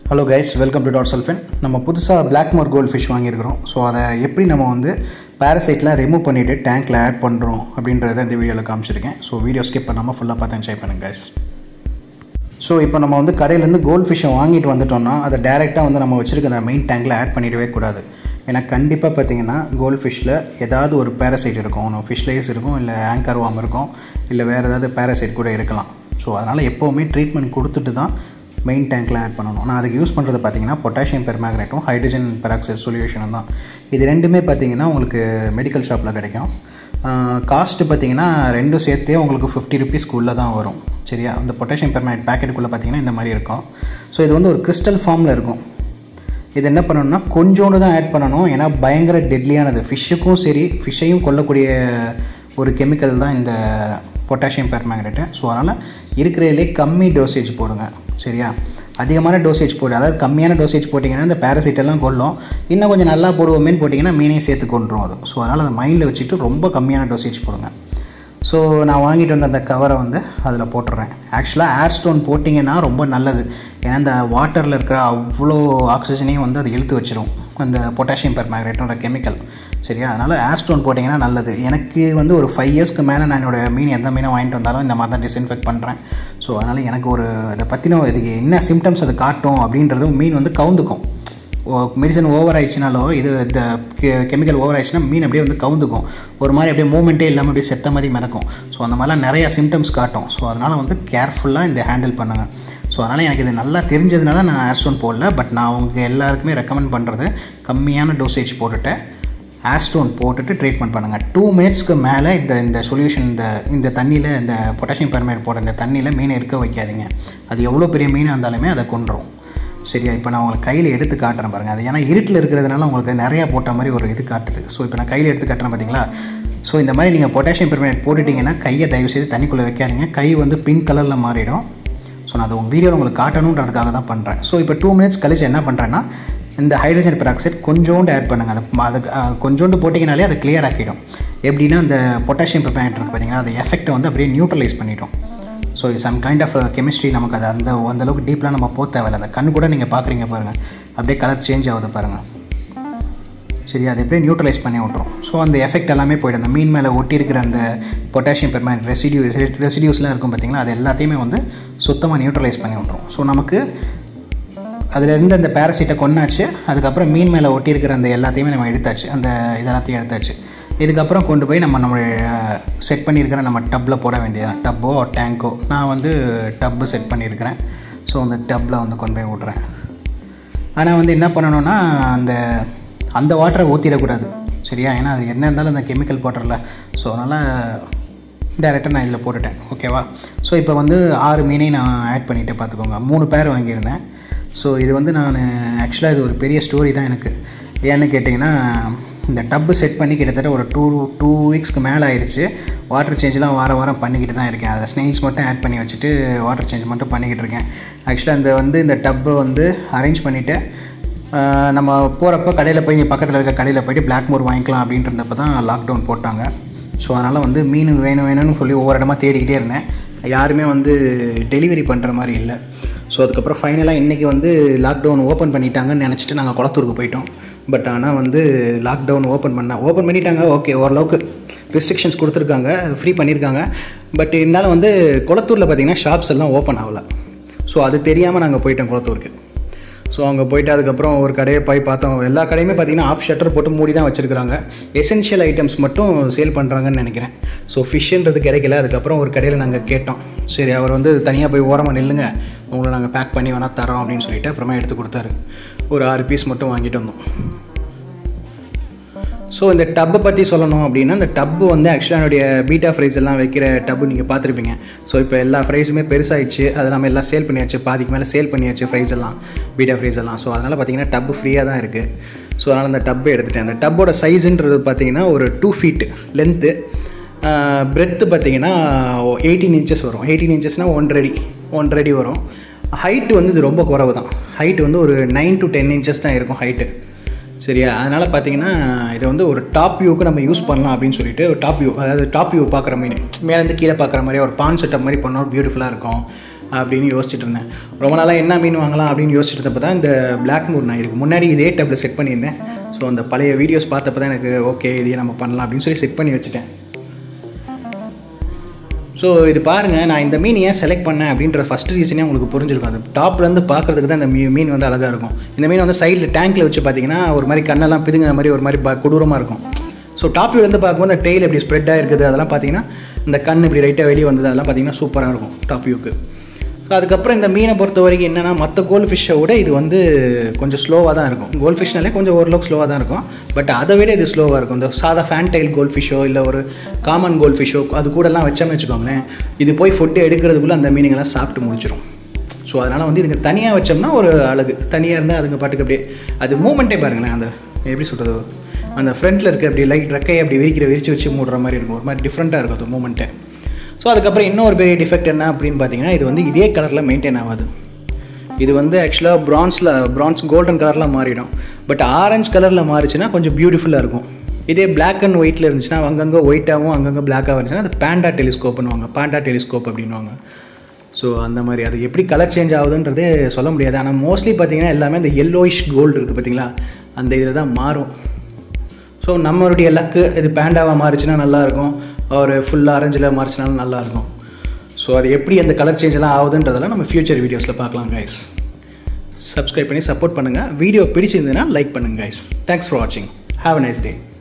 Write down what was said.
hello guys welcome to டாட் சல்ஃபன் நம்ம புதுசாக பிளாக்மோர் கோல்ட் ஃபிஷ் வாங்கியிருக்கிறோம் ஸோ அதை எப்படி நம்ம வந்து பேரசைட்லாம் ரிமூவ் பண்ணிவிட்டு டேங்க்கில் ஆட் பண்ணுறோம் அப்படின்றத இந்த வீடியோவில் காமிச்சிருக்கேன் ஸோ வீடியோ ஸ்கிப் பண்ணாமல் ஃபுல்லாக பார்த்து என்ஜாய் பண்ணுங்க கைஸ் ஸோ இப்போ நம்ம வந்து கடையிலேருந்து கோல்ட் ஃபிஷ்ஷை வாங்கிட்டு வந்துட்டோம்னா அதை டேரெக்டாக வந்து நம்ம வச்சுருக்க அந்த மெயின் டேங்க்கில் ஆட் பண்ணிடவே கூடாது ஏன்னா கண்டிப்பாக பார்த்தீங்கன்னா கோல்ட் ஃபிஷ்ஷில் ஏதாவது ஒரு பேரசைட் இருக்கும் ஒன்று ஃபிஷ் லேஸ் இருக்கும் இல்லை ஆங்கர் வாம் இருக்கும் இல்லை வேறு ஏதாவது பேரசைட் கூட இருக்கலாம் ஸோ அதனால் எப்போவுமே ட்ரீட்மெண்ட் கொடுத்துட்டு தான் மெயின் டேங்க்கில் ஆட் பண்ணணும் நான் அதுக்கு யூஸ் பண்ணுறது பார்த்தீங்கன்னா பொட்டாசியம் பெர்மேக்னேட்டும் ஹைட்ரஜன் பெராக்சைட் சொல்யூஷனும் தான் இது ரெண்டுமே பார்த்தீங்கன்னா உங்களுக்கு மெடிக்கல் ஷாப்பில் கிடைக்கும் காஸ்ட்டு பார்த்தீங்கன்னா ரெண்டும் சேர்த்தே உங்களுக்கு ஃபிஃப்டி ருபீஸ்க்கு உள்ளே தான் வரும் சரியா அந்த பொட்டாசியம் பெர்மேக்னேட் பேக்கெட்டுக்குள்ளே பார்த்தீங்கன்னா இந்த மாதிரி இருக்கும் ஸோ இது வந்து ஒரு கிறிஸ்டல் ஃபார்மில் இருக்கும் இது என்ன பண்ணணும்னா கொஞ்சோண்டு தான் ஆட் பண்ணணும் ஏன்னா பயங்கர டெட்லியானது ஃபிஷ்ஷுக்கும் சரி ஃபிஷ்ஷையும் கொல்லக்கூடிய ஒரு கெமிக்கல் தான் இந்த பொட்டாசியம் பெர்மேங்கனேட்டு ஸோ அதனால் இருக்கிறதுலே கம்மி டோசேஜ் போடுங்க சரியா அதிகமான டோசேஜ் போடு அதாவது கம்மியான டோசேஜ் போட்டிங்கன்னா இந்த பேரசைட் எல்லாம் கொல்லும் இன்னும் கொஞ்சம் நல்லா போடுவோமேன்னு போட்டிங்கன்னா மீனையும் சேர்த்து கொண்டுரும் அது ஸோ அதனால் அதை மைண்டில் வச்சுட்டு ரொம்ப கம்மியான டோசேஜ் போடுங்க ஸோ நான் வாங்கிட்டு வந்த அந்த கவரை வந்து அதில் போட்டுடுறேன் ஆக்சுவலாக ஏர் ஸ்டோன் போட்டிங்கன்னா ரொம்ப நல்லது ஏன்னா இந்த வாட்டரில் இருக்கிற அவ்வளோ ஆக்சிஜனையும் வந்து அது இழுத்து வச்சிரும் அந்த பொட்டாசியம் பெர்மேக்னேட்டோட கெமிக்கல் சரியா அதனால் ஏர் ஸ்டோன் போட்டிங்கன்னா நல்லது எனக்கு வந்து ஒரு ஃபைவ் இயர்ஸ்க்கு மேலே நான் என்னோடய மீன் எந்த மீனை வாங்கிட்டு வந்தாலும் இந்த மாதிரி தான் டிஸ்இன்ஃபெக்ட் பண்ணுறேன் ஸோ அதனால் எனக்கு ஒரு அதை பற்றின இதுக்கு என்ன சிம்டம்ஸ் அது காட்டும் அப்படின்றதும் மீன் வந்து கவுந்துக்கும் மெடிசன் ஓவர் ஆயிடுச்சுனாலோ இது இந்த கெமிக்கல் ஓவர் ஆயிடுச்சுன்னா மீன் அப்படியே வந்து கவுந்துக்கும் ஒரு மாதிரி அப்படியே மூமெண்ட்டே இல்லாமல் அப்படியே செத்த மாதிரி மிதக்கும் ஸோ அந்த மாதிரிலாம் நிறையா சிம்டம்ஸ் காட்டும் ஸோ அதனால் வந்து கேர்ஃபுல்லாக இந்த ஹேண்டில் பண்ணுங்கள் ஸோ அதனால் எனக்கு இது நல்லா தெரிஞ்சதுனால நான் ஏர்ஸ்டோன் போடல பட் நான் அவங்க எல்லாருக்குமே ரெக்கமெண்ட் பண்ணுறது கம்மியான டோசேஜ் போட்டுட்டு ஏர்ஸ்டோன் போட்டுட்டு ட்ரீட்மெண்ட் பண்ணுங்கள் டூ மினிட்ஸ்க்கு மேலே இந்த இந்த சொல்யூஷன் இந்த இந்த தண்ணியில் இந்த பொட்டாசியம் பெர்மேட் போட இந்த தண்ணியில் மீனை இருக்க வைக்காதீங்க அது எவ்வளோ பெரிய மீனாக இருந்தாலுமே அதை கொண்டுரும் சரியா இப்போ நான் உங்களுக்கு கையில் எடுத்து காட்டுறேன் பாருங்கள் அது ஏன்னா இருட்டில் இருக்கிறதுனால உங்களுக்கு நிறையா போட்ட மாதிரி ஒரு இது காட்டுது ஸோ இப்போ நான் கையில் எடுத்து காட்டுறேன் பார்த்தீங்களா ஸோ இந்த மாதிரி நீங்கள் பொட்டாசியம் பெர்மேட் போட்டுட்டிங்கன்னா கையை தயவு செய்து தண்ணிக்குள்ளே வைக்காதீங்க கை வந்து பிங்க் கலரில் மாறிடும் ஸோ நான் அதை உங்கள் வீடியோவில் உங்களுக்கு காட்டணுன்றதுக்காக தான் பண்ணுறேன் ஸோ இப்போ டூ மினிட்ஸ் கழிச்சு என்ன பண்ணுறேன்னா இந்த ஹைட்ரஜன் பெராக்சைடு கொஞ்சோண்டு ஆட் பண்ணுங்கள் அது அது கொஞ்சோண்டு போட்டிங்கனாலே அது கிளியர் ஆக்கிடும் எப்படின்னா அந்த பொட்டாசியம் பெர்மேட் இருக்குது பார்த்தீங்கன்னா அது எஃபெக்ட்டை வந்து அப்படியே நியூட்ரலைஸ் பண்ணிட்டோம் so some kind of chemistry நமக்கு அது அந்த அந்தளவுக்கு டீப்லாம் நம்ம போக தேவையில்ல அந்த கண் கூட நீங்கள் பார்க்குறீங்க பாருங்கள் அப்படியே கலர் சேஞ்ச் ஆகுது பாருங்கள் சரி அது எப்படியே நியூட்ரலைஸ் பண்ணி விட்ரும் ஸோ அந்த எஃபெக்ட் எல்லாமே போய்டும் அந்த மீன் மேலே ஒட்டி இருக்கிற அந்த பொட்டாசியம் பெர்மேட் ரெசிடியூ ரெசிடியூஸ்லாம் இருக்கும் பார்த்தீங்களா அது எல்லாத்தையுமே வந்து சுத்தமாக நியூட்ரலைஸ் பண்ணி விட்ரும் ஸோ நமக்கு அதுலேருந்து அந்த பேரசைட்டை கொண்டாச்சு அதுக்கப்புறம் மீன் மேலே ஒட்டி இருக்கிற அந்த எல்லாத்தையுமே நம்ம எடுத்தாச்சு அந்த இதெல்லாத்தையும் எடுத்தாச்சு இதுக்கப்புறம் கொண்டு போய் நம்ம நம்ம செட் பண்ணியிருக்கிற நம்ம டப்பில் போட வேண்டியதான் டப்போ டேங்கோ நான் வந்து டப்பு செட் பண்ணியிருக்கிறேன் ஸோ அந்த டப்பில் வந்து கொண்டு போய் விட்றேன் ஆனால் வந்து என்ன பண்ணணும்னா அந்த அந்த வாட்டரை ஊற்றிடக்கூடாது சரியா ஏன்னா அது என்ன இருந்தாலும் அந்த கெமிக்கல் போட்டுறல ஸோ அதனால் டேரெக்டாக நான் இதில் போட்டுட்டேன் ஓகேவா ஸோ இப்போ வந்து ஆறு மீனையும் நான் ஆட் பண்ணிவிட்டு பார்த்துக்கோங்க மூணு பேர் வாங்கியிருந்தேன் ஸோ இது வந்து நான் ஆக்சுவலாக இது ஒரு பெரிய ஸ்டோரி தான் எனக்கு ஏன்னு கேட்டிங்கன்னா இந்த டப்பு செட் பண்ணி கிட்டத்தட்ட ஒரு டூ டூ வீக்ஸ்க்கு மேலே ஆயிடுச்சு வாட்டர் சேஞ்செலாம் வாரம் வாரம் பண்ணிக்கிட்டு தான் இருக்கேன் அதை ஸ்னெயில்ஸ் மட்டும் ஆட் பண்ணி வச்சுட்டு வாட்டர் சேஞ்ச் மட்டும் பண்ணிக்கிட்டு இருக்கேன் ஆக்சுவலாக அந்த வந்து இந்த டப்பை வந்து அரேஞ்ச் பண்ணிவிட்டு நம்ம போகிறப்ப கடையில் போய் இங்கே பக்கத்தில் இருக்க கடையில் போய்ட்டு பிளாக் மோர் வாங்கிக்கலாம் அப்படின்ட்டு இருந்தப்போ தான் லாக்டவுன் போட்டாங்க ஸோ அதனால் வந்து மீன் வேணும் வேணும்னு சொல்லி ஒவ்வொரு இடமா தேடிக்கிட்டே இருந்தேன் யாருமே வந்து டெலிவரி பண்ணுற மாதிரி இல்லை ஸோ அதுக்கப்புறம் ஃபைனலாக இன்றைக்கி வந்து லாக்டவுன் ஓப்பன் பண்ணிட்டாங்கன்னு நினச்சிட்டு நாங்கள் குளத்தூருக்கு போயிட்டோம் பட் ஆனால் வந்து லாக்டவுன் ஓப்பன் பண்ண ஓப்பன் பண்ணிட்டாங்க ஓகே ஓரளவுக்கு ரெஸ்ட்ரிக்ஷன்ஸ் கொடுத்துருக்காங்க ஃப்ரீ பண்ணியிருக்காங்க பட் இருந்தாலும் வந்து குளத்தூரில் பார்த்திங்கன்னா ஷாப்ஸ் எல்லாம் ஓப்பன் ஆகலை ஸோ அது தெரியாமல் நாங்கள் போயிட்டோம் குளத்தூருக்கு ஸோ அங்கே போயிட்டு அதுக்கப்புறம் ஒரு கடையை போய் பார்த்தோம் எல்லா கடையுமே பார்த்தீங்கன்னா ஆஃப் ஷட்டர் போட்டு மூடி தான் வச்சுருக்காங்க எசென்ஷியல் ஐட்டம்ஸ் மட்டும் சேல் பண்ணுறாங்கன்னு நினைக்கிறேன் ஸோ ஃபிஷ்ஷுன்றது கிடைக்கல அதுக்கப்புறம் ஒரு கடையில் நாங்கள் கேட்டோம் சரி அவர் வந்து தனியாக போய் ஓரமாக நில்லுங்க உங்களை நாங்கள் பேக் பண்ணி வேணால் தரோம் அப்படின்னு சொல்லிட்டு அப்புறமா எடுத்து கொடுத்தாரு ஒரு ஆறு பீஸ் மட்டும் வாங்கிட்டு வந்தோம் ஸோ இந்த டப்பை பற்றி சொல்லணும் அப்படின்னா இந்த டப்பு வந்து ஆக்சுவலாக என்னுடைய பீட்டா ஃப்ரைஸ் எல்லாம் வைக்கிற டப்பு நீங்கள் பார்த்துருப்பீங்க ஸோ இப்போ எல்லா ஃப்ரைஸுமே பெருசாகிடுச்சு அது நம்ம எல்லாம் சேல் பண்ணியாச்சு பாதிக்கு மேலே சேல் பண்ணியாச்சு ஃப்ரைஸ் எல்லாம் பீட்டா ஃப்ரைஸ் எல்லாம் ஸோ அதனால் பார்த்தீங்கன்னா டப்பு ஃப்ரீயாக தான் இருக்குது ஸோ அதனால் அந்த டப்பை எடுத்துகிட்டேன் அந்த டப்போட சைஸுன்றது பார்த்தீங்கன்னா ஒரு டூ ஃபீட்டு லென்த்து பிரெத்து பார்த்தீங்கன்னா எயிட்டீன் இன்ச்சஸ் வரும் எயிட்டீன் இன்ச்சஸ்னால் ஒன்றரை ஒன்றரை அடி வரும் ஹைட்டு வந்து இது ரொம்ப குறவு தான் ஹைட்டு வந்து ஒரு நைன் டு டென் இன்ச்சஸ் தான் இருக்கும் ஹைட்டு சரியா அதனால் பார்த்தீங்கன்னா இது வந்து ஒரு டாப் வியூக்கு நம்ம யூஸ் பண்ணலாம் அப்படின்னு சொல்லிட்டு ஒரு டாப் வியூ அதாவது டாப் வியூ பார்க்குற மீன் மேலேருந்து கீழே பார்க்குற மாதிரி ஒரு பான் செட்டப் மாதிரி பண்ணால் பியூட்டிஃபுல்லாக இருக்கும் அப்படின்னு யோசிச்சுட்டு இருந்தேன் ரொம்ப நாளாக என்ன மீன் வாங்கலாம் அப்படின்னு யோசிச்சுட்டு இருந்தப்போ தான் இந்த பிளாக் மூர் நான் இதுக்கு முன்னாடி இதே டேப்பில் செட் பண்ணியிருந்தேன் ஸோ அந்த பழைய வீடியோஸ் பார்த்தப்போ தான் எனக்கு ஓகே இதையே நம்ம பண்ணலாம் அப்படின்னு சொல்லி செட் பண்ணி வச்சுட்டேன் ஸோ இது பாருங்கள் நான் இந்த மீன் ஏன் செலக்ட் பண்ணேன் அப்படின்ற ஃபஸ்ட் ரீசனே உங்களுக்கு புரிஞ்சிருக்கும் அது டாப்லேருந்து பார்க்குறதுக்கு தான் இந்த மீ மீன் வந்து அழகாக இருக்கும் இந்த மீன் வந்து சைடில் டேங்க்கில் வச்சு பார்த்தீங்கன்னா ஒரு மாதிரி கண்ணெல்லாம் பிதுங்கிற மாதிரி ஒரு மாதிரி ப கொடூரமாக இருக்கும் ஸோ டாப் வியூலேருந்து பார்க்கும்போது அந்த டெய்ல் எப்படி ஸ்ப்ரெட்டாக இருக்குது அதெல்லாம் பார்த்தீங்கன்னா இந்த கண் இப்படி ரைட்டாக வெளியே வந்தது அதெல்லாம் பார்த்தீங்கன்னா சூப்பராக இருக்கும் டாப் வியூக்கு ஸோ அதுக்கப்புறம் இந்த மீனை பொறுத்த வரைக்கும் என்னென்னா மற்ற கோல்ட் ஃபிஷ்ஷை விட இது வந்து கொஞ்சம் ஸ்லோவாக தான் இருக்கும் கோல்ட் ஃபிஷ்னாலே கொஞ்சம் ஓரளவுக்கு ஸ்லோவாக தான் இருக்கும் பட் அதை விட இது ஸ்லோவாக இருக்கும் இந்த சாதா ஃபேன்டைல் கோல்ட் ஃபிஷ்ஷோ இல்லை ஒரு காமன் கோல்ட் ஃபிஷ்ஷோ அது கூடலாம் வச்சோம்னு வச்சுக்கோங்களேன் இது போய் ஃபுட்டு எடுக்கிறதுக்குள்ளே அந்த மீனுங்கெல்லாம் சாப்பிட்டு முடிச்சிடும் ஸோ அதனால் வந்து இதுக்கு தனியாக வச்சோம்னா ஒரு அழகு தனியாக இருந்தால் அதுங்க பாட்டுக்கு அப்படியே அது மூமெண்ட்டே பாருங்களேன் அந்த எப்படி சொல்கிறது அந்த ஃப்ரண்ட்டில் இருக்க அப்படி லைட் ரெக்கையை அப்படி விரிக்கிற விரிச்சு வச்சு மூடுற மாதிரி இருக்கும் ஒரு மாதிரி டிஃப்ரெண்ட்டாக இருக்கும் அது மூமெண்ட்டே ஸோ அதுக்கப்புறம் இன்னொரு பெரிய டிஃபெக்ட் என்ன அப்படின்னு பார்த்தீங்கன்னா இது வந்து இதே கலரில் மெயின்டைன் ஆகாது இது வந்து ஆக்சுவலாக ப்ரான்ஸில் ப்ரான்ஸ் கோல்டன் கலரில் மாறிடும் பட் ஆரஞ்சு கலரில் மாறிச்சுன்னா கொஞ்சம் பியூட்டிஃபுல்லாக இருக்கும் இதே பிளாக் அண்ட் ஒயிட்டில் இருந்துச்சுன்னா அங்கங்கே ஒயிட்டாகவும் அங்கங்கே பிளாக்காக இருந்துச்சுன்னா அது பேண்டா டெலிஸ்கோப்னுவாங்க பேண்டா டெலிஸ்கோப் அப்படின்வாங்க ஸோ அந்த மாதிரி அது எப்படி கலர் சேஞ்ச் ஆகுதுன்றதே சொல்ல முடியாது ஆனால் மோஸ்ட்லி பார்த்தீங்கன்னா எல்லாமே இந்த எல்லோயிஷ் கோல்டு இருக்குது பார்த்தீங்களா அந்த இதில் தான் மாறும் ஸோ நம்மளுடைய லக்கு இது பேண்டாவாக மாறிச்சுன்னா நல்லாயிருக்கும் ஒரு ஃபுல் ஆரஞ்சில் மாறிச்சுனாலும் நல்லாயிருக்கும் ஸோ அது எப்படி அந்த கலர் சேஞ்செல்லாம் ஆகுதுன்றதெல்லாம் நம்ம ஃப்யூச்சர் வீடியோஸில் பார்க்கலாம் கைஸ் சப்ஸ்கிரைப் பண்ணி சப்போர்ட் பண்ணுங்கள் வீடியோ பிடிச்சிருந்ததுன்னா லைக் பண்ணுங்கள் கைஸ் தேங்க்ஸ் ஃபார் வாட்சிங் ஹாவ் அ நைஸ் டே